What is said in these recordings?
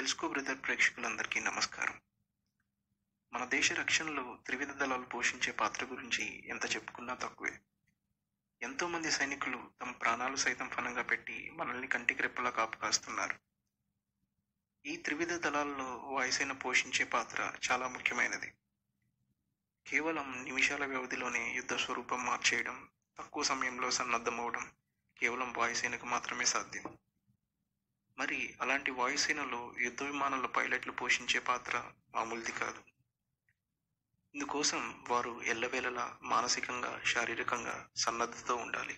తెలుసుకో బ్రదర్ ప్రేక్షకులందరికీ నమస్కారం మన దేశ రక్షణలో త్రివిధ దళాలు పోషించే పాత్ర గురించి ఎంత చెప్పుకున్నా తక్కువే ఎంతోమంది సైనికులు తమ ప్రాణాలు సైతం ఫలంగా పెట్టి మనల్ని కంటికి రెప్పలా కాపు కాస్తున్నారు ఈ త్రివిధ దళాల్లో వాయుసేన పోషించే పాత్ర చాలా ముఖ్యమైనది కేవలం నిమిషాల వ్యవధిలోనే యుద్ధ స్వరూపం మార్చేయడం తక్కువ సమయంలో సన్నద్ధమవడం కేవలం వాయుసేనకు మాత్రమే సాధ్యం మరి అలాంటి వాయుసేనలో యుద్ధ విమానాల పైలట్లు పోషించే పాత్ర మామూలుది కాదు ఇందుకోసం వారు ఎల్లవేళలా మానసికంగా శారీరకంగా సన్నద్ధతో ఉండాలి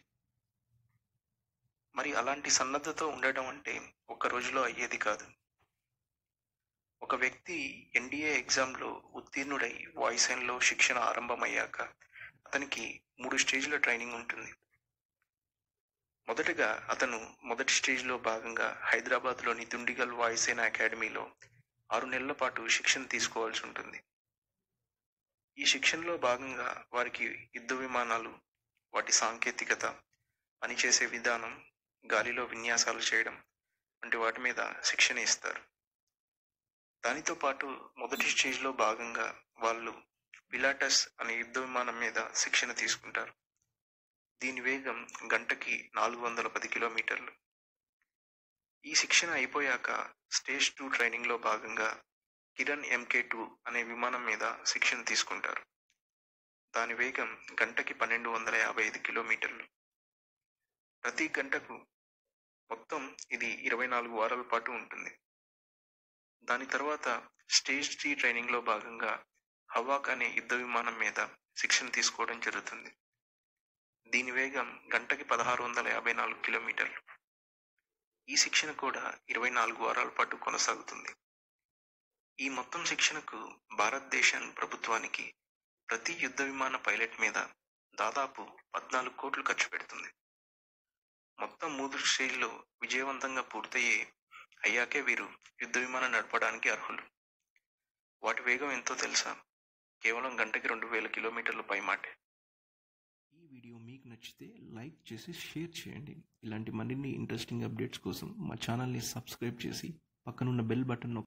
మరి అలాంటి సన్నద్ధతో ఉండటం అంటే ఒక్క రోజులో అయ్యేది కాదు ఒక వ్యక్తి ఎన్డీఏ ఎగ్జామ్లో ఉత్తీర్ణుడై వాయుసేనలో శిక్షణ ఆరంభమయ్యాక అతనికి మూడు స్టేజ్ల ట్రైనింగ్ ఉంటుంది మొదటగా అతను మొదటి స్టేజ్లో భాగంగా హైదరాబాద్లోని దుండిగల్ వాయుసేన అకాడమీలో ఆరు నెలల పాటు శిక్షణ తీసుకోవాల్సి ఉంటుంది ఈ శిక్షణలో భాగంగా వారికి యుద్ధ విమానాలు వాటి సాంకేతికత పనిచేసే విధానం గాలిలో విన్యాసాలు చేయడం వంటి వాటి మీద శిక్షణ ఇస్తారు దానితో పాటు మొదటి స్టేజ్లో భాగంగా వాళ్ళు పిలాటస్ అనే యుద్ధ విమానం మీద శిక్షణ తీసుకుంటారు దీని వేగం గంటకి నాలుగు వందల పది కిలోమీటర్లు ఈ శిక్షణ అయిపోయాక స్టేజ్ టూ ట్రైనింగ్లో భాగంగా కిరణ్ ఎంకే టూ అనే విమానం మీద శిక్షణ తీసుకుంటారు దాని వేగం గంటకి పన్నెండు వందల యాభై ఐదు కిలోమీటర్లు ప్రతి గంటకు మొత్తం ఇది ఇరవై నాలుగు వారాల పాటు ఉంటుంది దాని తర్వాత స్టేజ్ త్రీ ట్రైనింగ్లో భాగంగా హవాక్ అనే యుద్ధ విమానం మీద శిక్షణ తీసుకోవడం జరుగుతుంది దీని వేగం గంటకి పదహారు వందల యాభై నాలుగు కిలోమీటర్లు ఈ శిక్షణ కూడా ఇరవై నాలుగు వారాల పాటు కొనసాగుతుంది ఈ మొత్తం శిక్షణకు భారతదేశం ప్రభుత్వానికి ప్రతి యుద్ధ విమాన పైలట్ మీద దాదాపు పద్నాలుగు కోట్లు ఖర్చు పెడుతుంది మొత్తం మూడు స్టేజ్లో విజయవంతంగా పూర్తయ్యే అయ్యాకే వీరు యుద్ధ విమానం నడపడానికి అర్హులు వాటి వేగం ఎంతో తెలుసా కేవలం గంటకి రెండు వేల కిలోమీటర్ల పైమాటే ఈ వీడియో మీకు నచ్చితే లైక్ చేసి షేర్ చేయండి ఇలాంటి మరిన్ని ఇంట్రెస్టింగ్ అప్డేట్స్ కోసం మా ఛానల్ని సబ్స్క్రైబ్ చేసి పక్కనున్న బెల్ బటన్